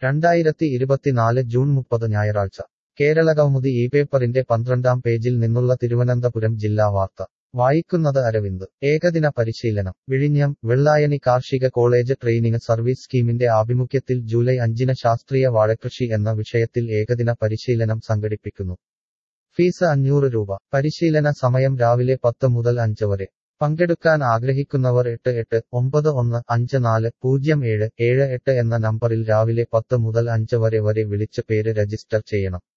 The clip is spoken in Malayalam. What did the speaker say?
രണ്ടായിരത്തി ഇരുപത്തിനാല് ജൂൺ മുപ്പത് ഞായറാഴ്ച കേരളകൗമുദി ഈ പേപ്പറിന്റെ പന്ത്രണ്ടാം പേജിൽ നിന്നുള്ള തിരുവനന്തപുരം ജില്ലാ വാർത്ത വായിക്കുന്നത് അരവിന്ദ് ഏകദിന പരിശീലനം വിഴിഞ്ഞം വെള്ളായണി കാർഷിക കോളേജ് ട്രെയിനിങ് സർവീസ് സ്കീമിന്റെ ആഭിമുഖ്യത്തിൽ ജൂലൈ അഞ്ചിന് ശാസ്ത്രീയ വാഴകൃഷി എന്ന വിഷയത്തിൽ ഏകദിന പരിശീലനം സംഘടിപ്പിക്കുന്നു ഫീസ് അഞ്ഞൂറ് രൂപ പരിശീലന സമയം രാവിലെ പത്ത് മുതൽ അഞ്ച് വരെ പങ്കെടുക്കാൻ ആഗ്രഹിക്കുന്നവർ എട്ട് എട്ട് ഒമ്പത് ഒന്ന് അഞ്ച് നാല് പൂജ്യം ഏഴ് ഏഴ് എട്ട് എന്ന നമ്പറിൽ രാവിലെ പത്ത് മുതൽ അഞ്ച് വരെ വരെ വിളിച്ച് പേര് രജിസ്റ്റർ ചെയ്യണം